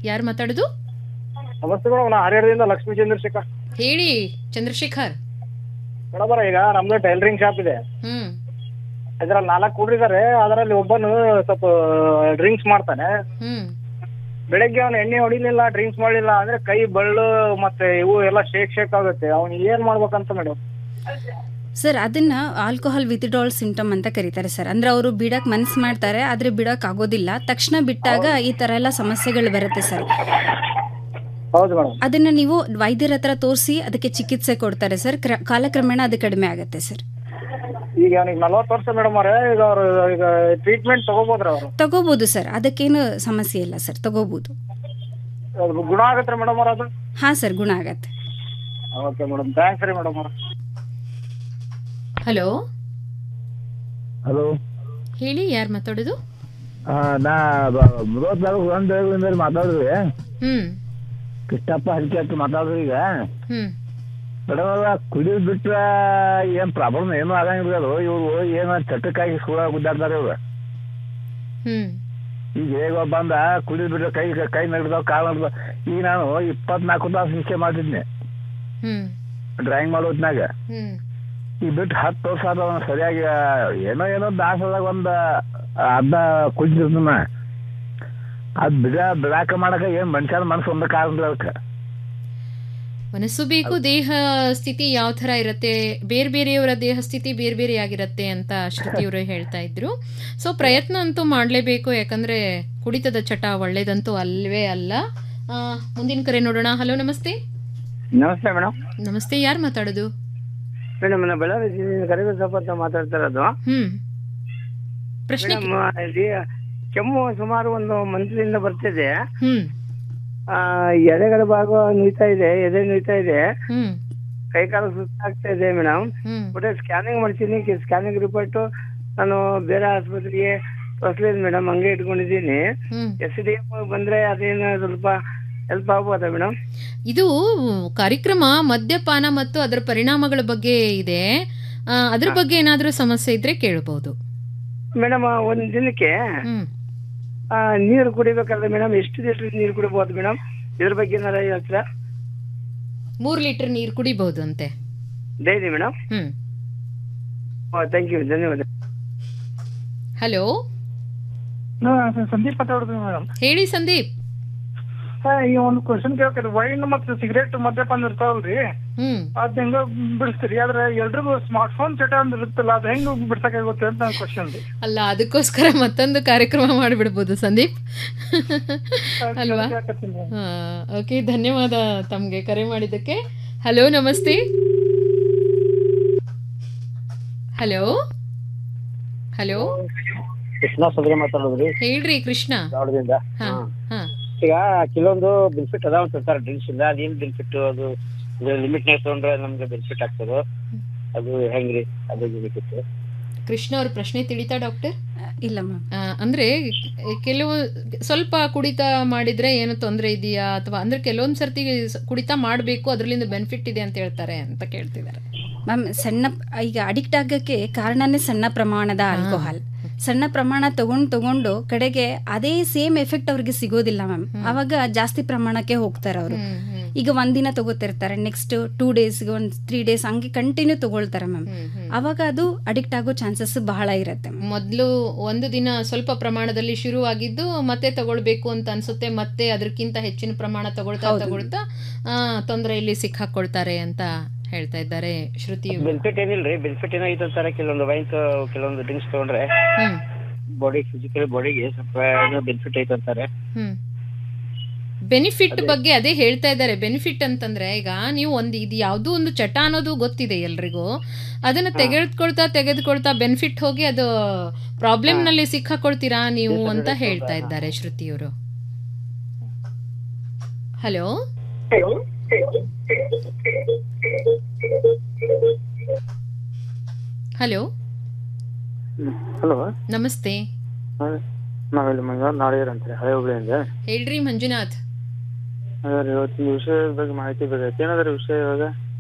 ಯಾರು ಮಾತಾಡೋದು ನಮಸ್ತೆ ಮೇಡಮ್ ನಾ ಹರಿಹರದಿಂದ ಲಕ್ಷ್ಮೀ ಚಂದ್ರಶೇಖರ್ ಹೇಳಿ ಚಂದ್ರಶೇಖರ್ ಮೇಡಮ್ ಈಗ ನಮ್ದು ಟೈಲರಿಂಗ್ ಶಾಪ್ ಇದೆ ಹ್ಮ್ ಇದ್ರಲ್ಲಿ ನಾಲ್ಕು ಹುಡುಗಿದ್ದಾರೆ ಅದರಲ್ಲಿ ಒಬ್ಬನು ಸ್ವಲ್ಪ ಡ್ರಿಂಕ್ಸ್ ಮಾಡ್ತಾನೆ ಹ್ಮ್ ಬೆಳಗ್ಗೆ ಅವ್ನು ಎಣ್ಣೆ ಹೊಡಿಲಿಲ್ಲ ಡ್ರಿಂಕ್ಸ್ ಮಾಡಲಿಲ್ಲ ಅಂದ್ರೆ ಕೈ ಬಳ್ಳು ಮತ್ತೆ ಇವು ಎಲ್ಲ ಶೇಕ್ ಶೇಕ್ ಆಗುತ್ತೆ ಅವ್ನು ಏನ್ ಮಾಡ್ಬೇಕಂತ ಮೇಡಮ್ ಸರ್ ಅದನ್ನ ಆಲ್ಕೋಹಾಲ್ ವಿತ್ಡ್ರಾಲ್ ಸಿಂಟಮ್ ಅಂತ ಕರೀತಾರೆ ಸರ್ ಅಂದ್ರೆ ಅವರು ಬಿಡಕ್ ಮನ್ಸು ಮಾಡ್ತಾರೆ ಆದ್ರೆ ಬಿಡಕ್ ಆಗೋದಿಲ್ಲ ತಕ್ಷಣ ಬಿಟ್ಟಾಗ ಈ ತರ ಎಲ್ಲ ಸಮಸ್ಯೆಗಳು ಬರುತ್ತೆ ಸರ್ ಹೌದು ಮೇಡಮ್ ಅದನ್ನ ನೀವು ವೈದ್ಯರ ಹತ್ರ ತೋರಿಸಿ ಅದಕ್ಕೆ ಚಿಕಿತ್ಸೆ ಕೊಡ್ತಾರೆ ಸರ್ ಕ್ರ- ಕಾಲಕ್ರಮೇಣ ಅದು ಕಡಿಮೆ ಆಗುತ್ತೆ ಸರ್ ಈಗ ಅವನಿಗೆ ನಲ್ವತ್ತು ವರ್ಷ ಮೇಡಮ್ ಅವ್ರೆ ಈಗ ಅವ್ರು ಈಗ ಟ್ರೀಟ್ಮೆಂಟ್ ತಗೋಬೋದ್ರ ಅವರು ತಗೋಬಹುದು ಸರ್ ಅದಕ್ಕೇನು ಸಮಸ್ಯೆ ಇಲ್ಲ ಸರ್ ತಗೋಬಹುದು ಗುಣ ಆಗತ್ತೆ ಮೇಡಮ್ ಅವ್ರ ಅದು ಹಾ ಸರ್ ಗುಣ ಆಗತ್ತೆ ಓಕೆ ಮೇಡಮ್ ಥ್ಯಾಂಕ್ಸ್ ರೀ ಮೇಡಮ್ ಅವ್ರ ಹಲೋ ಹಲೋ ಹೇಳಿ ಯಾರು ಮಾತಾಡೋದು ನಾ ಮುದೋತ್ ತಾಲೂಕು ಒಂದು ಮಾತಾಡಿದ್ರಿ ಹ್ಮ್ ಕೃಷ್ಣಪ್ಪ ಹರಿಕೆ ಅಂತ ಮಾತಾಡಿದ್ರಿ ಈಗ ಹ್ಮ್ ಮೇಡಮ್ ಅವ್ರ ಕುಡಿಯೋದ್ ಬಿಟ್ರ ಏನ್ ಪ್ರಾಬ್ಲಮ್ ಏನೂ ಆಗಂಗಿಲ್ಲ ಅದು ಇವ್ರು ಏನ ಚಟಕ್ಕಾಗಿ ಸ್ಕೂಲ ಗುದ್ದಾಡ್ತಾರೆ ಇವ್ರು ಹ್ಮ್ ಈಗ ಹೇಗೋ ಬಂದ ಕುಡಿಯೋದ್ ಬಿಟ್ರೆ ಕೈ ಕೈ ನಡ್ದಾವ್ ಕಾಲು ನಡ್ದಾವ್ ಈಗ ನಾನು ಇಪ್ಪತ್ನಾಲ್ಕು ತಾಸು ನಿಶ್ಚಯ ಮಾಡಿದ್ನಿ ಹ್ಮ್ ಡ್ರಾಯಿಂಗ್ ಮಾಡೋ ಹೊತ್ನಾಗ ಹ್ಮ್ ಈಗ ಬಿಟ್ಟು ಹತ್ತು ವರ್ಷ ಆದ ಅವ್ನು ಸರಿಯಾಗಿ ಏನೋ ಏನೋ ದಾಸದಾಗ ಒಂದು ಅರ್ಧ ಕುಡಿದಿರ್ತಾನ ಅದ್ ಬಿಡ ಬಿಡಾಕ ಮಾಡಕ ಏನ್ ಮನುಷ್ಯನ ಮನಸ್ಸು ಒಂದ ಕಾರಣ ಅದಕ್ಕೆ ಮನಸ್ಸು ಬೇಕು ದೇಹ ಸ್ಥಿತಿ ಯಾವ ಥರ ಇರುತ್ತೆ ಬೇರೆ ಬೇರೆಯವರ ದೇಹ ಸ್ಥಿತಿ ಬೇರೆ ಬೇರೆ ಆಗಿರುತ್ತೆ ಅಂತ ಶ್ರುತಿಯವರು ಹೇಳ್ತಾ ಇದ್ರು ಸೊ ಪ್ರಯತ್ನ ಅಂತೂ ಮಾಡಲೇಬೇಕು ಯಾಕಂದ್ರೆ ಕುಡಿತದ ಚಟ ಒಳ್ಳೇದಂತೂ ಅಲ್ವೇ ಅಲ್ಲ ಆ, ಮುಂದಿನ ಕರೆ ನೋಡೋಣ ಹಲೋ ನಮಸ್ತೆ ನಮಸ್ತೆ ಮೇಡಮ್ ನಮಸ್ತೆ ಯಾರು ಮಾತಾಡೋದು ಮೇಡಮ್ ನಾನು ಬಳ್ಳಾರಿ ಜಿಲ್ಲೆಯಿಂದ ಕರಿಬಸಪ್ಪ ಅಂತ ಮಾತಾಡ್ತಾ ಇರೋದು ಹ್ಮ್ ಪ್ರಶ್ನೆ ಮೇಡಮ್ ಇಲ್ಲಿ ಕೆಮ್ಮು ಸುಮಾರು ಒಂದು ಮಂತ್ಲಿಂದ ಬರ್ತಿದೆ ಹ್ಮ್ ಆ, ಎದೆಗಳ ಭಾಗ ನುಯ್ತಾ ಇದೆ ಎದೆ ನುಯ್ತಾ ಇದೆ ಹ್ಮ್ ಕೈಕಾಲು ಸುತ್ತಾಗ್ತಾ ಇದೆ ಮೇಡಮ್ ಹ್ಮ್ ಮತ್ತೆ ಸ್ಕ್ಯಾನಿಂಗ್ ಮಾಡ್ತೀನಿ ಸ್ಕ್ಯಾನಿಂಗ್ ರಿಪೋರ್ಟ್ ನಾನು ಬೇರೆ ಆಸ್ಪತ್ರೆಗೆ ತೋರಿಸ್ಲಿಲ್ಲ ಮೇಡಮ್ ಹಂಗೆ ಇಟ್ಕೊಂಡಿದ್ದೀನಿ ಹ್ಮ್ ಎಸ್ ಡಿ ಬಂದ್ರೆ ಅದೇನು ಸ್ವಲ್ಪ ಹೆಲ್ಪ್ ಆಗ್ಬೋದಾ ಮೇಡಮ್ ಇದು ಕಾರ್ಯಕ್ರಮ ಮದ್ಯಪಾನ ಮತ್ತು ಅದರ ಪರಿಣಾಮಗಳ ಬಗ್ಗೆ ಇದೆ ಆ, ಅದ್ರ ಬಗ್ಗೆ ಏನಾದರೂ ಸಮಸ್ಯೆ ಇದ್ರೆ ಕೇಳಬಹುದು ಮೇಡಮ್ ಒಂದ್ ದಿನಕ್ಕೆ ಹ್ಮ್ ಆ, ನೀರು ಕುಡಿಬೇಕಲ್ಲ ಮೇಡಮ್ ಎಷ್ಟು ಲೀಟರ್ ನೀರು ಕುಡಿಬಹುದು ಮೇಡಮ್ ಇದ್ರ ಬಗ್ಗೆ ಏನಾರ ಹೇಳ್ತೀರಾ ಮೂರು ಲೀಟರ್ ನೀರು ಕುಡಿಬಹುದು ಅಂತೆ ಡೈಲಿ ಮೇಡಮ್ ಹ್ಮ್ ಥ್ಯಾಂಕ್ ಯು ಧನ್ಯವಾದ ಹಲೋ ಸಂದೀಪ್ ಮಾತಾಡೋದು ಮೇಡಮ್ ಹೇಳಿ ಸಂದೀಪ್ ಈ ಒಂದು ಕ್ವಶನ್ ಕೇಳ್ತಾರೆ ವೈನ್ ಮತ್ತೆ ಸಿಗರೇಟ್ ಮದ್ಯಪಾನ ಇರ್ತಾವಲ್ರಿ ಹ್ಮ್ ಅದ್ ಹೆಂಗ ಬಿಡಿಸ್ತೀರಿ ಆದ್ರೆ ಎಲ್ರಿಗೂ ಸ್ಮಾರ್ಟ್ ಫೋನ್ ಚಟ ಅಂತ ಇರುತ್ತಲ್ಲ ಅದ್ ಹೆಂಗ್ ಬಿಡ್ಸಕ್ಕಾಗುತ್ತೆ ಅಂತ ನನ್ನ ಕ್ವಶನ್ ರೀ ಅಲ್ಲ ಅದಕ್ಕೋಸ್ಕರ ಮತ್ತೊಂದು ಕಾರ್ಯಕ್ರಮ ಮಾಡಿಬಿಡ್ಬೋದು ಸಂದೀಪ್ ಅಲ್ವಾ ಓಕೆ ಧನ್ಯವಾದ ತಮಗೆ ಕರೆ ಮಾಡಿದ್ದಕ್ಕೆ ಹಲೋ ನಮಸ್ತೆ ಹಲೋ ಹಲೋ ಕೃಷ್ಣ ಸುಂದರಿ ಮಾತಾಡೋದ್ರಿ ಹೇಳ್ರಿ ಕೃಷ್ಣ ಧಾರವಾಡದಿಂದ ಹಾ ಹಾ ಈಗ ಕೆಲವೊಂದು ಬೆನಿಫಿಟ್ ಅದಾವ ಅಂತ ಹೇಳ್ತಾರೆ ಡ್ರಿಂಕ್ಸ್ ಇಂದ ಅದೇನ್ ಬೆನಿಫಿಟ್ ಅದು ಲಿಮಿಟ್ ನಾಗ ತಗೊಂಡ್ರೆ ನಮ್ಗೆ ಬೆನಿಫಿಟ್ ಆಗ್ತದೆ ಅದು ಹೆಂಗ್ರಿ ಅದು ಬೆನಿಫಿಟ್ ಕೃಷ್ಣ ಅವ್ರ ಪ್ರಶ್ನೆ ತಿಳಿತಾ ಡಾಕ್ಟರ್ ಇಲ್ಲ ಮ್ಯಾಮ್ ಆ, ಅಂದ್ರೆ ಕೆಲವು ಸ್ವಲ್ಪ ಕುಡಿತ ಮಾಡಿದ್ರೆ ಏನು ತೊಂದರೆ ಇದೆಯಾ ಅಥವಾ ಅಂದ್ರೆ ಕೆಲವೊಂದ್ ಸರ್ತಿ ಸ- ಕುಡಿತ ಮಾಡಬೇಕು ಅದರಿಂದ ಬೆನಿಫಿಟ್ ಇದೆ ಅಂತ ಹೇಳ್ತಾರೆ ಅಂತ ಕೇಳ್ತಿದ್ದಾರೆ ಮ್ಯಾಮ್ ಸಣ್ಣ ಈಗ ಅಡಿಕ್ಟ್ ಆಗಕ್ಕೆ ಕಾರಣನೇ ಸಣ್ಣ ಪ್ರಮಾಣದ ಆಲ್ಕೋಹಾಲ್ ಸಣ್ಣ ಪ್ರಮಾಣ ತಗೊಂಡು ತಗೊಂಡು ಕಡೆಗೆ ಅದೇ ಸೇಮ್ ಎಫೆಕ್ಟ್ ಅವ್ರಿಗೆ ಸಿಗೋದಿಲ್ಲ ಮ್ಯಾಮ್ ಅವಾಗ ಜಾಸ್ತಿ ಪ್ರಮಾಣಕ್ಕೆ ಹೋಗ್ತಾರೆ ಅವರು ಈಗ ಒಂದಿನ ತಗೋತಿರ್ತಾರೆ ನೆಕ್ಸ್ಟ್ ಟೂ ಡೇಸ್ಗೆ ಒಂದು ತ್ರೀ ಡೇಸ್ ಹಂಗೆ ಕಂಟಿನ್ಯೂ ತಗೊಳ್ತಾರೆ ಮ್ಯಾಮ್ ಅವಾಗ ಅದು ಅಡಿಕ್ಟ್ ಆಗೋ ಚಾನ್ಸಸ್ ಬಹಳ ಇರುತ್ತೆ ಮೊದಲು ಒಂದು ದಿನ ಸ್ವಲ್ಪ ಪ್ರಮಾಣದಲ್ಲಿ ಶುರುವಾಗಿದ್ದು ಮತ್ತೆ ತಗೊಳ್ಬೇಕು ಅಂತ ಅನ್ಸುತ್ತೆ ಮತ್ತೆ ಅದಕ್ಕಿಂತ ಹೆಚ್ಚಿನ ಪ್ರಮಾಣ ತಗೊಳ್ತಾ ಹೌದು. ತಗೊಳ್ತಾ ತೊಂದರೆಯಲ್ಲಿ ಸಿಕ್ಕಾಕೊಳ್ತಾರೆ ಅಂತ ಹೇಳ್ತಾ ಇದ್ದಾರೆ ಶ್ರುತಿ ಬೆನಿಫಿಟ್ ಏನಿಲ್ರಿ ಬೆನಿಫಿಟ್ ಏನೋ ಐತಂತಾರೆ ಕೆಲವೊಂದು ವೈನ್ಸ್ ಕೆಲವೊಂದು ಡ್ರಿಂಕ್ಸ್ ತಗೊಂಡ್ರೆ ಹ್ಮ್ ಬಾಡಿ ಫಿಸಿಕಲಿ ಬಾಡಿಗೆ ಸ್ವಲ್ಪ ಏನೋ ಬೆನಿಫಿಟ್ ಐತಂತಾರೆ ಹ್ಮ್ ಬೆನಿಫಿಟ್ ಬಗ್ಗೆ ಅದೇ ಹೇಳ್ತಾ ಇದ್ದಾರೆ ಬೆನಿಫಿಟ್ ಅಂತಂದ್ರೆ ಈಗ ನೀವು ಒಂದು ಇದು ಯಾವುದೋ ಒಂದು ಚಟ ಅನ್ನೋದು ಗೊತ್ತಿದೆ ಎಲ್ರಿಗೂ ಅದನ್ನ ತೆಗೆದುಕೊಳ್ತಾ ತೆಗೆದುಕೊಳ್ತಾ ಬೆನಿಫಿಟ್ ಹೋಗಿ ಅದು ಪ್ರಾಬ್ಲಮ್ ನಲ್ಲಿ ಸಿಕ್ಕಾಕೊಳ್ತೀರಾ ನೀವು ಅಂತ ಹೇಳ್ತಾ ಇದ್ದಾರೆ ಶ್ರುತಿಯವರು ಹಲೋ ಹಲೋ ಹಲೋ ನಮಸ್ತೆ ನಾವಿಲ್ಲಿ ಮಂಜುನಾಥ್ ನಾಡಿಗರ್ ಅಂತಾರೆ ಹಳೆ ಹುಬ್ಳಿಯಿಂದ ಹೇಳ್ರಿ ಮಂಜುನಾಥ್ ಅದ್ರ ಇವತ್ತಿನ ವಿಷಯದ ಬಗ್ಗೆ ಮಾಹಿತಿ ಬೇಕಾಯ್ತು ಏನಾದ್ರ ವಿಷಯ ಇವಾಗ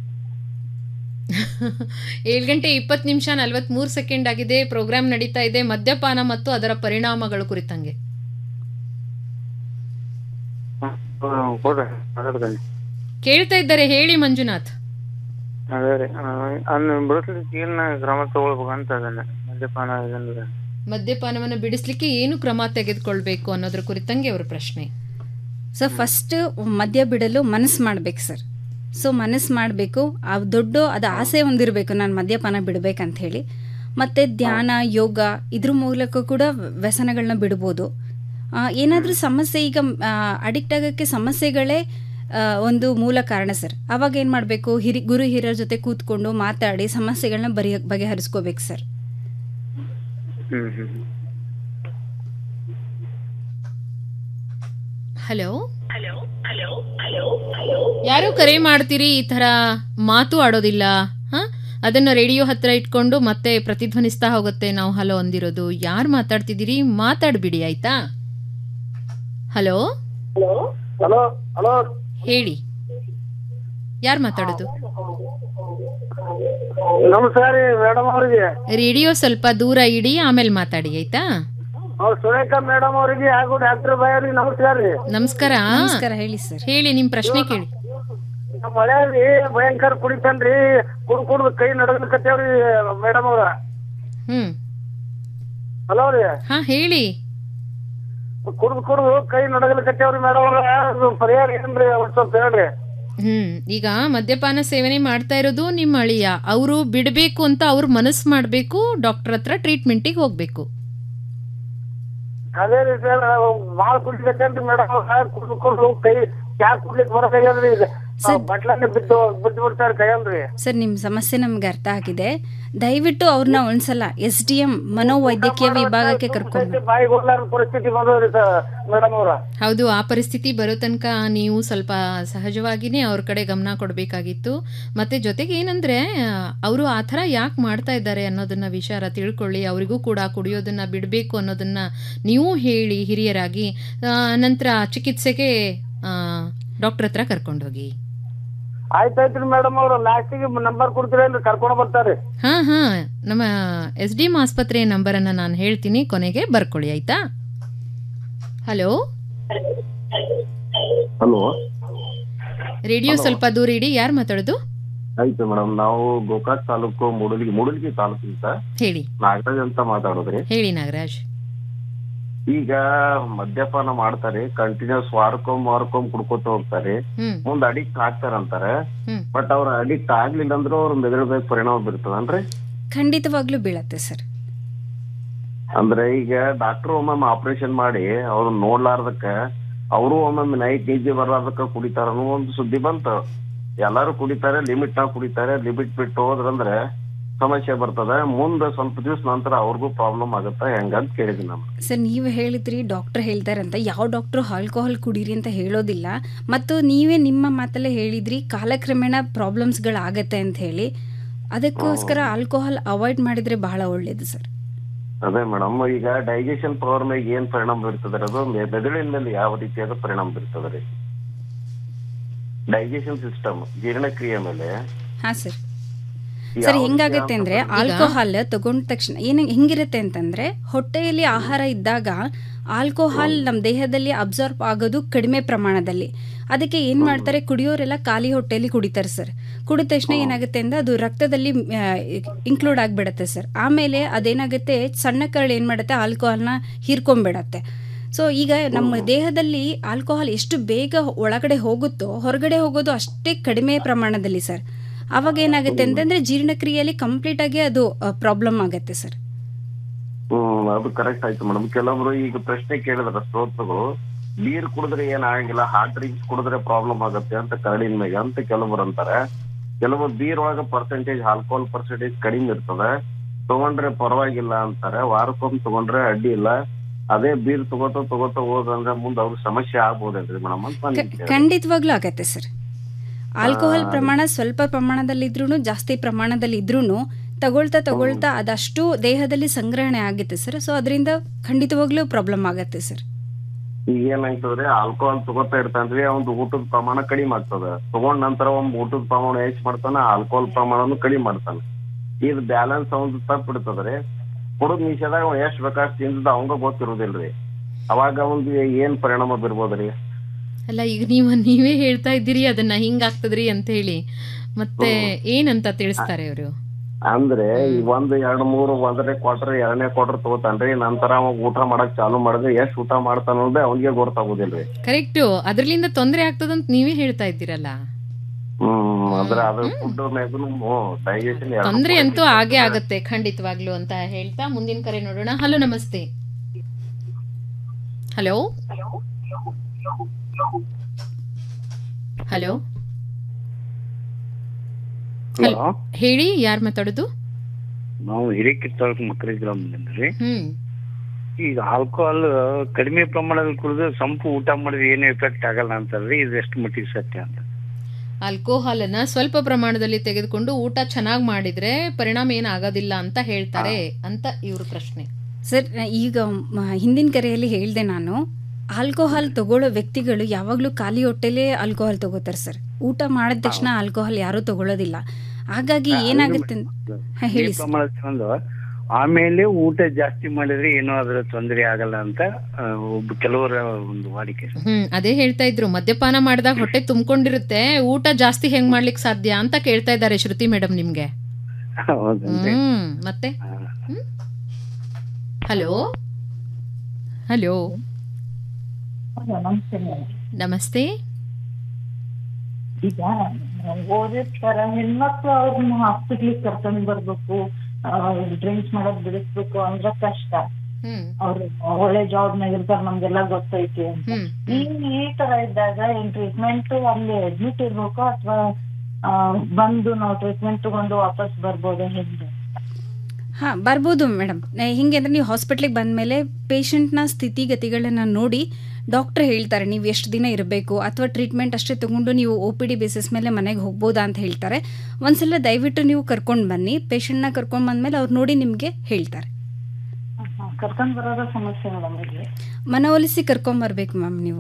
ಏಳು ಗಂಟೆ ಇಪ್ಪತ್ತು ನಿಮಿಷ ನಲವತ್ಮೂರು ಸೆಕೆಂಡ್ ಆಗಿದೆ ಪ್ರೋಗ್ರಾಮ್ ನಡೀತಾ ಇದೆ ಮದ್ಯಪಾನ ಮತ್ತು ಅದರ ಪರಿಣಾಮಗಳು ಕುರಿತಂಗೆ ಕೊಡ್ರಿ ಮಾತಾಡ್ತೀನಿ ಕೇಳ್ತಾ ಇದ್ದಾರೆ ಹೇಳಿ ಮಂಜುನಾಥ್ ಅದೇ ರೀ ಅನ್ನ ಬಿಡಿಸ್ಲಿಕ್ಕೆ ಏನ್ ಕ್ರಮ ತಗೊಳ್ಬೇಕಂತ ಅದನ್ನ ಮದ್ಯಪಾನ ಇದನ್ನ ಮದ್ಯಪಾನವನ್ನು ಬಿಡಿಸ್ಲಿಕ್ಕೆ ಏನು ಕ್ರಮ ತೆಗೆದುಕೊಳ್ಬೇಕು ಅನ್ನೋದ್ರ ಕುರಿತಂಗೆ ಅವ್ರ ಪ್ರಶ್ನೆ ಸೊ ಫಸ್ಟ್ ಮದ್ಯ ಬಿಡಲು ಮನಸ್ಸು ಮಾಡ್ಬೇಕು ಸರ್ ಸೊ ಮನಸ್ಸು ಮಾಡಬೇಕು ಆ ದೊಡ್ಡ ಅದು ಆಸೆ ಹೊಂದಿರಬೇಕು ನಾನು ಮದ್ಯಪಾನ ಬಿಡಬೇಕಂತ ಹೇಳಿ ಮತ್ತು ಧ್ಯಾನ ಯೋಗ ಇದ್ರ ಮೂಲಕ ಕೂಡ ವ್ಯಸನಗಳನ್ನ ಬಿಡ್ಬೋದು ಏನಾದರೂ ಸಮಸ್ಯೆ ಈಗ ಅಡಿಕ್ಟ್ ಆಗೋಕ್ಕೆ ಸಮಸ್ಯೆಗಳೇ ಆ, ಒಂದು ಮೂಲ ಕಾರಣ ಸರ್ ಅವಾಗ ಏನು ಮಾಡಬೇಕು ಹಿರಿ ಗುರು ಹಿರಿಯರ ಜೊತೆ ಕೂತ್ಕೊಂಡು ಮಾತಾಡಿ ಸಮಸ್ಯೆಗಳನ್ನ ಬರಿ ಬಗೆಹರಿಸ್ಕೋಬೇಕು ಸರ್ ಹ್ಮ್ ಹ್ಮ್ ಹಲೋ ಯಾರು ಕರೆ ಮಾಡ್ತೀರಿ ಈ ತರ ಮಾತು ಆಡೋದಿಲ್ಲ ಹ ಅದನ್ನ ರೇಡಿಯೋ ಹತ್ರ ಇಟ್ಕೊಂಡು ಮತ್ತೆ ಪ್ರತಿಧ್ವನಿಸ್ತಾ ಹೋಗುತ್ತೆ ನಾವು ಹಲೋ ಅಂದಿರೋದು ಯಾರು ಮಾತಾಡ್ತಿದ್ದೀರಿ ಮಾತಾಡ್ಬಿಡಿ ಆಯ್ತಾ ಹಲೋ ಹಲೋ ಹಲೋ ಹೇಳಿ ಯಾರು ಮಾತಾಡೋದು ನಮಸ್ಕಾರ ರೀ ಮೇಡಮ್ ಅವ್ರಿಗೆ ರೇಡಿಯೋ ಸ್ವಲ್ಪ ದೂರ ಇಡಿ ಆಮೇಲೆ ಮಾತಾಡಿ ಆಯ್ತಾ ಅವ್ರು ಸುರೇಖಾ ಮೇಡಮ್ ಅವರಿಗೆ ಹಾಗೂ ಡಾಕ್ಟರ್ ಬಾಯ್ ಅವ್ರಿಗೆ ನಮಸ್ಕಾರ ರೀ ನಮಸ್ಕಾರ ನಮಸ್ಕಾರ ಹೇಳಿ ಸರ್ ಹೇಳಿ ನಿಮ್ ಪ್ರಶ್ನೆ ಕೇಳಿ ನಮ್ಮ ಮಳೆ ರೀ ಭಯಂಕರ ಕುಡಿತಾನ್ರಿ ಕುಡ್ ಕುಡ್ದು ಕೈ ನಡಗಲಿಕತ್ತೇವ್ರಿ ಮೇಡಮ್ ಅವ್ರ ಹ್ಮ್ ಹಲೋ ರೀ ಹಾ ಹೇಳಿ ಕುಡ್ದು ಕುಡ್ದು ಕೈ ನಡಗಲಿಕತ್ತೇವ್ರಿ ಮೇಡಮ್ ಅವ್ರ ಅದು ಪರಿಹಾರ ಏನ್ರಿ ಒಂದ್ ಸ್ವಲ್ಪ ಹೇಳ್ರಿ ಹ್ಮ್ ಈಗ ಮದ್ಯಪಾನ ಸೇವನೆ ಮಾಡ್ತಾ ಇರೋದು ನಿಮ್ಮ ಅಳಿಯ ಅವರು ಬಿಡಬೇಕು ಅಂತ ಅವ್ರು ಮನಸ್ಸು ಮಾಡಬೇಕು ಡಾಕ್ಟರ್ ಹತ್ರ ಟ್ರೀಟ್ಮೆಂಟಿಗೆ ಹೋಗ್ಬೇಕು ಅದೇ ರೀ ಸರ್ ಭಾಳ ಕುಡಿಬೇಕಂತ ಮೇಡಮ್ ಕುಡ್ದು ಕುಡ್ದು ಕೈ ಚಾ ಕುಡ್ಲಿಕ್ ಬರೋಕಾಗ್ಯದ್ರಿ ಈಗ ಬಟ್ಲಲ್ಲಿ ಬಿದ್ದು ಬಿದ್ದು ಬಿಡ್ತಾರೆ ಕೈಯಲ್ರಿ ಸರ್ ನಿಮ್ಮ ಸಮಸ್ಯೆ ನಮ್ಗೆ ಅರ್ಥ ಆಗಿದೆ ದಯವಿಟ್ಟು ಅವ್ರನ್ನ ಒಂದ್ಸಲ ಎಸ್ ಡಿ ಎಂ ಮನೋವೈದ್ಯಕೀಯ ವಿಭಾಗಕ್ಕೆ ಕರ್ಕೊಂಡು ಬಾಯಿಗೆ ಹೋಗ್ಲಾರ ಪರಿಸ್ಥಿತಿ ಬಂದದ್ರಿ ಸರ್ ಮೇಡಮ್ ಅವ್ರ ಹೌದು ಆ ಪರಿಸ್ಥಿತಿ ಬರೋ ತನಕ ನೀವು ಸ್ವಲ್ಪ ಸಹಜವಾಗಿನೇ ಅವ್ರ ಕಡೆ ಗಮನ ಕೊಡಬೇಕಾಗಿತ್ತು ಮತ್ತೆ ಜೊತೆಗೆ ಏನಂದ್ರೆ ಅವರು ಆ ಥರ ಯಾಕೆ ಮಾಡ್ತಾ ಇದ್ದಾರೆ ಅನ್ನೋದನ್ನ ವಿಚಾರ ತಿಳ್ಕೊಳ್ಳಿ ಅವರಿಗೂ ಕೂಡ ಕುಡಿಯೋದನ್ನ ಬಿಡಬೇಕು ಅನ್ನೋದನ್ನ ನೀವು ಹೇಳಿ ಹಿರಿಯರಾಗಿ ಆ, ನಂತರ ಚಿಕಿತ್ಸೆಗೆ ಡಾಕ್ಟರ್ ಹತ್ರ ಕರ್ಕೊಂಡೋಗಿ ಆಯ್ತಾಯ್ತ್ರಿ ಮೇಡಮ್ ಅವ್ರ ಲಾಸ್ಟಿಗೆ ನಂಬರ್ ಕೊಡ್ತೀರೇನ್ರಿ ಕರ್ಕೊಂಡು ಬರ್ತಾರೆ ಹಾ ಹಾ ನಮ್ಮ ಎಸ್ ಡಿ ಎಂ ಆಸ್ಪತ್ರೆಯ ನಂಬರನ್ನು ನಾನು ಹೇಳ್ತೀನಿ ಕೊನೆಗೆ ಬರ್ಕೊಳ್ಳಿ ಆಯ್ತಾ ಹಲೋ ಹಲೋ ರೇಡಿಯೋ ಸ್ವಲ್ಪ ದೂರ ಇಡಿ ಯಾರು ಮಾತಾಡೋದು ಆಯ್ತು ಮೇಡಮ್ ನಾವು ಗೋಕಾಕ್ ತಾಲೂಕು ಮೂಡಲ್ಗಿ ಮೂಡಲ್ಗಿ ತಾಲೂಕಿಂದ ಹೇಳಿ ನಾಗರಾಜ್ ಅಂತ ಮಾತಾಡೋದ್ರಿ ಹೇಳಿ ನಾಗರಾಜ್ ಈಗ ಮದ್ಯಪಾನ ಮಾಡ್ತಾರೆ ಕಂಟಿನ್ಯೂಸ್ ವಾರಕ್ಕೊಮ್ ವಾರಕ್ಕೊಮ್ ಕುಡ್ಕೋತ ಹೋಗ್ತಾರೆ ಹ್ಮ್ ಮುಂದ್ ಅಡಿಕ್ಟ್ ಆಗ್ತಾರಂತಾರೆ ಹ್ಮ್. ಬಟ್ ಅವ್ರ ಅಡಿಕ್ಟ್ ಆಗ್ಲಿಲ್ಲ ಅಂದ್ರೂ ಅವ್ರ ಮೆದುಳು ಮೇಲೆ ಪರಿಣಾಮ ಬೀರ್ತದನ್ರಿ ಖಂಡಿತವಾಗ್ಲೂ ಬೀಳತ್ತೆ ಸರ್ ಅಂದ್ರೆ ಈಗ ಡಾಕ್ಟರ್ ಒಮ್ಮೊಮ್ಮೆ ಆಪರೇಷನ್ ಮಾಡಿ ಅವ್ರು ನೋಡ್ಲಾರ್ದಕ್ಕ ಅವರು ಒಮ್ಮೊಮ್ಮೆ ನೈಟ್ ನಿದ್ದೆ ಬರ್ಲಾರ್ದಕ್ಕ ಕುಡಿತಾರ ಅನ್ನೋ ಒಂದು ಸುದ್ದಿ ಬಂತು ಎಲ್ಲಾರು ಕುಡಿತಾರೆ ಲಿಮಿಟ್ ನಾಗ್ ಕುಡಿತಾರೆ ಲಿಮಿಟ್ ಬಿಟ್ಟು ಹೋದ್ರಂದ್ರೆ ಸಮಸ್ಯೆ ಬರ್ತದ ಮುಂದೆ ಸ್ವಲ್ಪ ದಿವಸ ನಂತರ ಅವ್ರಿಗೂ ಪ್ರಾಬ್ಲಮ್ ಆಗುತ್ತಾ ಹೆಂಗಂತ ಕೇಳಿದ್ವಿ ನಾನು ಸರ್ ನೀವು ಹೇಳಿದ್ರಿ ಡಾಕ್ಟರ್ ಹೇಳ್ತಾರಂತ ಯಾವ ಡಾಕ್ಟ್ರು ಆಲ್ಕೋಹಾಲ್ ಕುಡೀರಿ ಅಂತ ಹೇಳೋದಿಲ್ಲ ಮತ್ತು ನೀವೇ ನಿಮ್ಮ ಮಾತಲ್ಲೇ ಹೇಳಿದ್ರಿ ಕಾಲಕ್ರಮೇಣ ಪ್ರಾಬ್ಲಮ್ಸ್ಗಳಾಗತ್ತೆ ಅಂತ ಹೇಳಿ ಅದಕ್ಕೋಸ್ಕರ ಆಲ್ಕೋಹಾಲ್ ಅವಾಯ್ಡ್ ಮಾಡಿದ್ರೆ ಬಹಳ ಒಳ್ಳೇದು ಸರ್ ಅದೇ ಮೇಡಮ್ ಈಗ ಡೈಜೆಷನ್ ಪವರ್ ಮೇಲೆ ಏನ್ ಪರಿಣಾಮ ಬೀರ್ತದೆ ಅದು ಮೆ- ಮೆದುಳಿನ ಮೇಲೆ ಯಾವ ರೀತಿಯಾದ ಪರಿಣಾಮ ಬೀರ್ತದೆ ರೀ ಡೈಜೆಷನ್ ಸಿಸ್ಟಮ್ ಜೀರ್ಣಕ್ರಿಯೆ ಮೇಲೆ ಹಾಂ ಸರ್ ಸರ್ ಹೆಂಗಾಗತ್ತೆ ಅಂದ್ರೆ ಆಲ್ಕೋಹಾಲ್ ತಗೊಂಡ ತಕ್ಷಣ ಏನು ಹೆಂಗಿರುತ್ತೆ ಅಂತಂದ್ರೆ ಹೊಟ್ಟೆಯಲ್ಲಿ ಆಹಾರ ಇದ್ದಾಗ ಆಲ್ಕೋಹಾಲ್ ನಮ್ಮ ದೇಹದಲ್ಲಿ ಅಬ್ಸಾರ್ಬ್ ಆಗೋದು ಕಡಿಮೆ ಪ್ರಮಾಣದಲ್ಲಿ ಅದಕ್ಕೆ ಏನು ಮಾಡ್ತಾರೆ ಕುಡಿಯೋರೆಲ್ಲ ಖಾಲಿ ಹೊಟ್ಟೆಯಲ್ಲಿ ಕುಡಿತಾರೆ ಸರ್ ಕುಡಿದ ತಕ್ಷಣ ಏನಾಗುತ್ತೆ ಅಂದ್ರೆ ಅದು ರಕ್ತದಲ್ಲಿ ಇನ್ಕ್ಲೂಡ್ ಆಗಿಬಿಡತ್ತೆ ಸರ್ ಆಮೇಲೆ ಅದೇನಾಗುತ್ತೆ ಸಣ್ಣ ಕರಳು ಏನು ಮಾಡುತ್ತೆ ಆಲ್ಕೋಹಾಲ್ನ ಹೀರ್ಕೊಂಡ್ಬಿಡತ್ತೆ ಸೊ ಈಗ ನಮ್ಮ ದೇಹದಲ್ಲಿ ಆಲ್ಕೋಹಾಲ್ ಎಷ್ಟು ಬೇಗ ಒಳಗಡೆ ಹೋಗುತ್ತೋ ಹೊರಗಡೆ ಹೋಗೋದು ಅಷ್ಟೇ ಕಡಿಮೆ ಪ್ರಮಾಣದಲ್ಲಿ ಸರ್ ಅವಾಗ ಏನಾಗುತ್ತೆ ಅಂತಂದ್ರೆ ಜೀರ್ಣಕ್ರಿಯೆಯಲ್ಲಿ ಕಂಪ್ಲೀಟ್ ಆಗಿ ಅದು ಪ್ರಾಬ್ಲಮ್ ಆಗುತ್ತೆ ಸರ್ ಹ್ಮ್ ಅದು ಕರೆಕ್ಟ್ ಆಯ್ತು ಮೇಡಮ್ ಕೆಲವೊಬ್ರು ಈಗ ಪ್ರಶ್ನೆ ಕೇಳಿದ್ರ ಶ್ರೋತೃಗಳು ನೀರ್ ಕುಡಿದ್ರೆ ಏನ್ ಆಗಂಗಿಲ್ಲ ಹಾರ್ಟ್ ಡ್ರಿಂಕ್ಸ್ ಕುಡಿದ್ರೆ ಪ್ರಾಬ್ಲಮ್ ಆಗುತ್ತೆ ಅಂತ ಕರಡಿನ ಮೇಲೆ ಅಂತ ಕೆಲವೊಬ್ರು ಅಂತಾರೆ ಕೆಲವು ಬೀರ್ ಒಳಗ ಪರ್ಸೆಂಟೇಜ್ ಆಲ್ಕೋಹಾಲ್ ಪರ್ಸೆಂಟೇಜ್ ಕಡಿಮೆ ಇರ್ತದೆ ತಗೊಂಡ್ರೆ ಪರವಾಗಿಲ್ಲ ಅಂತಾರೆ ವಾರಕ್ಕೊಮ್ಮೆ ತಗೊಂಡ್ರೆ ಅಡ್ಡಿ ಇಲ್ಲ ಅದೇ ಬೀರ್ ತಗೋತ ತಗೋತ ಹೋದಂದ್ರೆ ಮುಂದೆ ಅವ್ರಿಗೆ ಸಮಸ್ಯೆ ಆಗ್ಬೋದೇನ್ರಿ ಮೇಡಮ್ ಅಂತ ನಾನ್ ಕ- ಕೇಳ್ದೆ. ಖಂಡಿತವಾಗ್ಲೂ ಆಗತ್ತೆ ಸರ್ ಆಲ್ಕೋಹಾಲ್ ಪ್ರಮಾಣ ಸ್ವಲ್ಪ ಪ್ರಮಾಣದಲ್ಲಿದ್ರೂ ಜಾಸ್ತಿ ಪ್ರಮಾಣದಲ್ಲಿ ಇದ್ರೂ ತಗೊಳ್ತಾ ತಗೊಳ್ತಾ ಅದಷ್ಟು ದೇಹದಲ್ಲಿ ಸಂಗ್ರಹಣೆ ಆಗುತ್ತೆ ಸರ್ ಸೊ ಅದರಿಂದ ಖಂಡಿತವಾಗ್ಲೂ ಪ್ರಾಬ್ಲಮ್ ಆಗತ್ತೆ ಸರ್ ಈಗ ಏನಾಗ್ತದ್ರಿ ಆಲ್ಕೋಹಾಲ್ ತಗೋತಾ ಇರ್ತಾನ್ರಿ ಅವ್ನ್ ಊಟದ ಪ್ರಮಾಣ ಕಡಿಮೆ ಆಗ್ತದ ತಗೊಂಡ್ ನಂತರ ಒಂದ್ ಊಟದ ಪ್ರಮಾಣ ಹೆಚ್ಚ್ ಮಾಡ್ತಾನ ಆಲ್ಕೋಹಾಲ್ ಪ್ರಮಾಣನು ಕಡಿಮೆ ಮಾಡ್ತಾನ ಇದು ಬ್ಯಾಲೆನ್ಸ್ ಅವ್ನ್ ತಪ್ಪ ಬಿಡ್ತದ್ರಿ ಕುಡದ್ ನಿಷೇಧಾಗ ಅವ ಎಷ್ಟ್ ಬೇಕಾದ್ ತಿಂದ ಅವಂಗ ಗೊತ್ತಿರೋದಿಲ್ರಿ ಅವಾಗ ಅವ್ನ್ಗೆ ಏನ್ ಪರಿಣಾಮ ಬೀರ್ಬೋದ್ರಿ ಅಲ್ಲ ಈಗ ನೀವು ನೀವೇ ಹೇಳ್ತಾ ಇದ್ದೀರಿ ಅದನ್ನ ಹಿಂಗಾಗ್ತದ್ರಿ ಅಂತ ಹೇಳಿ ಮತ್ತೆ ಏನಂತ ತಿಳಿಸ್ತಾರೆ ಅವರು ಅಂದ್ರೆ ಈ ಒಂದ್ ಎರಡ್ ಮೂರು ಒಂದನೇ ಕ್ವಾರ್ಟರ್ ಎರಡನೇ ಕ್ವಾರ್ಟರ್ ತಗೋತಾನ್ರಿ ನಂತರ ಅವ ಊಟ ಮಾಡಕ್ ಚಾಲು ಮಾಡಿದ್ರೆ ಎಷ್ಟ್ ಊಟ ಮಾಡ್ತಾನ ಅಂದ್ರೆ ಅವ್ನಿಗೆ ಗೊತ್ತಾಗೋದಿಲ್ರಿ ಕರೆಕ್ಟು ಅದ್ರಲಿಂದ ತೊಂದರೆ ಆಗ್ತದಂತ ನೀವೇ ಹೇಳ್ತಾ ಇದ್ದೀರಲ್ಲ ಹ್ಮ್ ಅಂದ್ರೆ ಅದು ಫುಡ್ ಡೈಜೆಷನ್ ತೊಂದರೆ ಅಂತೂ ಆಗೇ ಆಗತ್ತೆ ಖಂಡಿತವಾಗ್ಲು ಅಂತ ಹೇಳ್ತಾ ಮುಂದಿನ ಕರೆ ನೋಡೋಣ ಹಲೋ ನಮಸ್ತೆ ಹಲೋ ಹಲೋ ಹಲೋ ಹೇಳಿ ಯಾರು ಮಾತಾಡೋದು ನಾವು ಹಿರೇಕಿತ್ತಾಳ್ ಮಕ್ಕಳ ಗ್ರಾಮದಿಂದ ರೀ ಹ್ಮ್ ಈಗ ಆಲ್ಕೋಹಾಲ್ ಕಡಿಮೆ ಪ್ರಮಾಣದಲ್ಲಿ ಕುಡಿದು ಸಂಪು ಊಟ ಮಾಡಿದ್ರೆ ಏನು ಎಫೆಕ್ಟ್ ಆಗಲ್ಲ ಅಂತಾರ್ರಿ ಇದು ಎಷ್ಟು ಮಟ್ಟಿಗೆ ಸತ್ಯ ಅಂತ ಆಲ್ಕೋಹಾಲ್ ಅನ್ನ ಸ್ವಲ್ಪ ಪ್ರಮಾಣದಲ್ಲಿ ತೆಗೆದುಕೊಂಡು ಊಟ ಚೆನ್ನಾಗಿ ಮಾಡಿದ್ರೆ ಪರಿಣಾಮ ಏನಾಗೋದಿಲ್ಲ ಅಂತ ಹೇಳ್ತಾರೆ ಅಂತ ಇವ್ರ ಪ್ರಶ್ನೆ ಸರ್ ಈಗ ಮ- ಹಿಂದಿನ ಕರೆಯಲ್ಲಿ ಹೇಳಿದೆ ನಾನು ಆಲ್ಕೋಹಾಲ್ ತಗೊಳ್ಳೋ ವ್ಯಕ್ತಿಗಳು ಯಾವಾಗಲೂ ಖಾಲಿ ಹೊಟ್ಟೆಲೇ ಆಲ್ಕೋಹಾಲ್ ತಗೋತಾರೆ ಸರ್ ಊಟ ಮಾಡಿದ ತಕ್ಷಣ ಆಲ್ಕೋಹಾಲ್ ಯಾರೂ ತಗೊಳ್ಳೋದಿಲ್ಲ ಹಾಗಾಗಿ ಏನಾಗುತ್ತೆ ಅಂತ- ಹಾ, ಹೇಳಿ ಸರ್ ಪ್ರಮಾಣದ ಒಂದು ಆಮೇಲೆ ಊಟ ಜಾಸ್ತಿ ಮಾಡಿದ್ರೆ ಏನೋ ಅದರ ತೊಂದರೆ ಆಗಲ್ಲ ಅಂತ ಆ, ಒಬ್ಬ ಕೆಲವರ ಒಂದು ವಾಡಿಕೆ ಹ್ಮ್ ಅದೇ ಹೇಳ್ತಾ ಇದ್ರು ಮದ್ಯಪಾನ ಮಾಡಿದಾಗ ಹೊಟ್ಟೆ ತುಂಬಿಕೊಂಡಿರುತ್ತೆ ಊಟ ಜಾಸ್ತಿ ಹೆಂಗ್ ಮಾಡ್ಲಿಕ್ಕೆ ಸಾಧ್ಯ ಅಂತ ಕೇಳ್ತಾ ಇದ್ದಾರೆ ಶ್ರುತಿ ಮೇಡಮ್ ನಿಮ್ಗೆ ಹೌದನ್ರಿ ಹ್ಮ್ ಮತ್ತೆ ಹಲೋ ಹಲೋ ನಮಸ್ತೆ ಮೇಡಮ್ ನಮಸ್ತೆ ಈಗ ಓದಿರ್ತಾರ ಹೆಣ್ಮಕ್ಳು ಅವ್ರನ್ನ ಹಾಸ್ಪಿಟ್ಲಿಗೆ ಕರ್ಕೊಂಡ್ ಬರ್ಬೇಕು ಡ್ರಿಂಕ್ಸ್ ಮಾಡೋದ್ ಬಿಡಿಸ್ಬೇಕು ಅಂದ್ರೆ ಕಷ್ಟ ಹ್ಮ್ ಅವ್ರು ಒಳ್ಳೆ ಜಾಬ್ ನಾಗ ಇರ್ತಾರ ನಮ್ಗೆಲ್ಲ ಗೊತ್ತೈತಿ ಅಂತ ಹ್ಮ್ ಈ ಈ ತರ ಇದ್ದಾಗ ಏನ್ ಟ್ರೀಟ್ಮೆಂಟ್ ಅಲ್ಲಿ ಅಡ್ಮಿಟ್ ಇರ್ಬೇಕು ಅಥವಾ ಬಂದು ನಾವು ಟ್ರೀಟ್ಮೆಂಟ್ ತಗೊಂಡು ವಾಪಸ್ ಬರ್ಬೋದಾ ಹೆಂಗೆ ಹಾಂ ಬರ್ಬೋದು ಮೇಡಮ್ ಹಿಂಗೆ ಅಂದರೆ ನೀವು ಹಾಸ್ಪಿಟ್ಲಿಗೆ ಬಂದಮೇಲೆ ಪೇಷಂಟ್ನ ಸ್ಥಿತಿಗತಿಗಳನ್ನ ನೋಡಿ ಡಾಕ್ಟ್ರ್ ಹೇಳ್ತಾರೆ ನೀವು ಎಷ್ಟು ದಿನ ಇರಬೇಕು ಅಥವಾ ಟ್ರೀಟ್ಮೆಂಟ್ ಅಷ್ಟೇ ತಗೊಂಡು ನೀವು ಒ ಪಿ ಡಿ ಬೇಸಿಸ್ ಮೇಲೆ ಮನೆಗೆ ಹೋಗ್ಬೋದಾ ಅಂತ ಹೇಳ್ತಾರೆ ಒಂದ್ಸಲ ದಯವಿಟ್ಟು ನೀವು ಕರ್ಕೊಂಡು ಬನ್ನಿ ಪೇಷಂಟ್ನ ಕರ್ಕೊಂಡು ಬಂದಮೇಲೆ ಅವ್ರು ನೋಡಿ ನಿಮಗೆ ಹೇಳ್ತಾರೆ ಕರ್ಕೊಂಡ್ ಬರೋದ ಸಮಸ್ಯೆ ಮೇಡಮ್ ಇಲ್ಲಿ ಮನವೊಲಿಸಿ ಕರ್ಕೊಂಬರ್ಬೇಕು ಮ್ಯಾಮ್ ನೀವು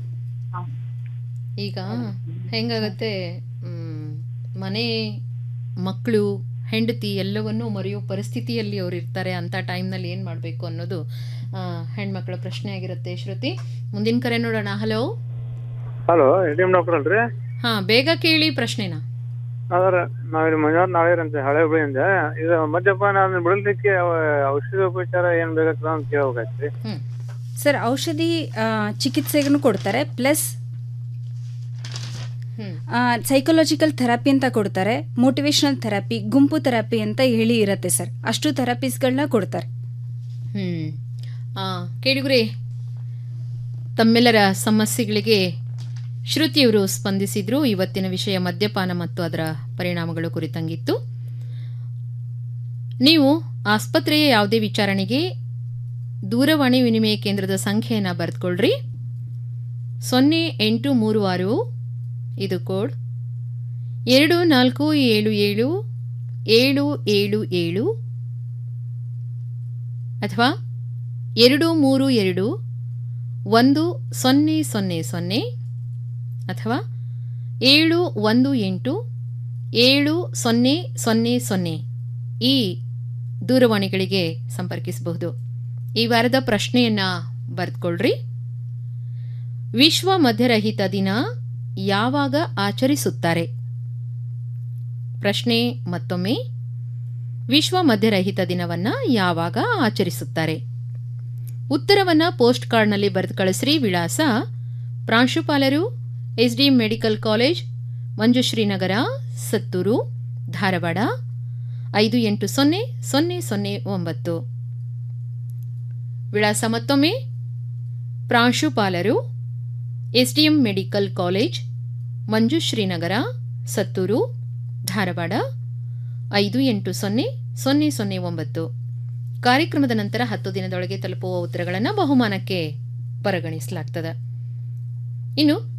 ಈಗ ಹೆಂಗಾಗತ್ತೆ ಮ್, ಮನೆ ಮಕ್ಕಳು ಹೆಂಡತಿ ಎಲ್ಲವನ್ನೂ ಮರೆಯೋ ಪರಿಸ್ಥಿತಿಯಲ್ಲಿ ಅವ್ರು ಇರ್ತಾರೆ ಅಂತ ಟೈಮ್ನಲ್ಲಿ ಏನು ಮಾಡಬೇಕು ಅನ್ನೋದು ಆ, ಹೆಣ್ಮಕ್ಳ ಪ್ರಶ್ನೆ ಆಗಿರುತ್ತೆ ಶ್ರುತಿ ಮುಂದಿನ ಕರೆ ನೋಡೋಣ ಹಲೋ ಹಲೋ ಎ ಡಾಕ್ಟರ್ ಅಲ್ರಿ ಹಾಂ ಬೇಗ ಕೇಳಿ ಪ್ರಶ್ನೆನ ಅದರ ನಾವಿಲ್ಲಿ ಮಂಜುನಾಥ್ ನಾವೇರ್ ಅಂತ ಹಳೆ ಹುಬ್ಳಿಯಿಂದ ಇದು ಮದ್ಯಪಾನ ಅದನ್ನ ಬಿಡಲಿಕ್ಕೆ ಔಷಧೋಪಚಾರ ಏನ್ ಬೇಕಾಗ್ತದ ಅಂತ ಕೇಳ್ಬೇಕಾಯ್ತ್ರಿ ಹ್ಞೂ ಸರ್ ಔಷಧಿ ಆ, ಚಿಕಿತ್ಸೆಗೂ ಕೊಡ್ತಾರೆ ಪ್ಲಸ್ ಹ್ಞೂ ಸೈಕಲಾಜಿಕಲ್ ಥೆರಪಿ ಅಂತ ಕೊಡ್ತಾರೆ ಮೋಟಿವೇಶನಲ್ ಥೆರಪಿ ಗುಂಪು ಥೆರಪಿ ಅಂತ ಹೇಳಿ ಇರುತ್ತೆ ಸರ್ ಅಷ್ಟು ಥೆರಪೀಸ್ಗಳನ್ನ ಕೊಡ್ತಾರೆ ಹ್ಞೂ ಕೇಳಿಗುರಿ ತಮ್ಮೆಲ್ಲರ ಸಮಸ್ಯೆಗಳಿಗೆ ಶ್ರುತಿಯವರು ಸ್ಪಂದಿಸಿದ್ರು ಇವತ್ತಿನ ವಿಷಯ ಮದ್ಯಪಾನ ಮತ್ತು ಅದರ ಪರಿಣಾಮಗಳು ಕುರಿತಂಗಿತ್ತು ನೀವು ಆಸ್ಪತ್ರೆಯ ಯಾವುದೇ ವಿಚಾರಣೆಗೆ ದೂರವಾಣಿ ವಿನಿಮಯ ಕೇಂದ್ರದ ಸಂಖ್ಯೆಯನ್ನು ಬರೆದುಕೊಳ್ಳ್ರಿ ಸೊನ್ನೆ ಎಂಟು ಮೂರು ಆರು ಇದು ಕೋಡ್ ಎರಡು ನಾಲ್ಕು ಏಳು ಏಳು ಏಳು ಏಳು ಏಳು ಅಥವಾ ಎರಡು ಮೂರು ಎರಡು ಒಂದು ಸೊನ್ನೆ ಸೊನ್ನೆ ಸೊನ್ನೆ ಅಥವಾ ಏಳು ಒಂದು ಎಂಟು ಏಳು ಸೊನ್ನೆ ಸೊನ್ನೆ ಸೊನ್ನೆ ಈ ದೂರವಾಣಿಗಳಿಗೆ ಸಂಪರ್ಕಿಸಬಹುದು ಈ ವಾರದ ಪ್ರಶ್ನೆಯನ್ನ ಬರೆದುಕೊಳ್ಳ್ರಿ ವಿಶ್ವ ಮದ್ಯರಹಿತ ದಿನ ಯಾವಾಗ ಆಚರಿಸುತ್ತಾರೆ ಪ್ರಶ್ನೆ ಮತ್ತೊಮ್ಮೆ ವಿಶ್ವ ಮದ್ಯರಹಿತ ದಿನವನ್ನ ಯಾವಾಗ ಆಚರಿಸುತ್ತಾರೆ ಉತ್ತರವನ್ನ ಪೋಸ್ಟ್ ಕಾರ್ಡ್ನಲ್ಲಿ ಬರೆದು ಕಳಿಸ್ರಿ ವಿಳಾಸ ಪ್ರಾಂಶುಪಾಲರು SD medical college Manjushree Nagar Sattur Dharwad ಐದು ಎಂಟು ಸೊನ್ನೆ ಸೊನ್ನೆ ಸೊನ್ನೆ ಒಂಬತ್ತು ವಿಳಾಸ ಮತ್ತೊಮ್ಮೆ ಪ್ರಾಂಶುಪಾಲರು SDM medical college Manjushree Nagar Sattur Dharwad ಐದು ಎಂಟು ಸೊನ್ನೆ ಸೊನ್ನೆ ಸೊನ್ನೆ ಒಂಬತ್ತು ಕಾರ್ಯಕ್ರಮದ ನಂತರ ಹತ್ತು ದಿನದೊಳಗೆ ತಲುಪುವ ಉತ್ತರಗಳನ್ನು ಬಹುಮಾನಕ್ಕೆ ಪರಿಗಣಿಸಲಾಗ್ತದೆ ಇನ್ನು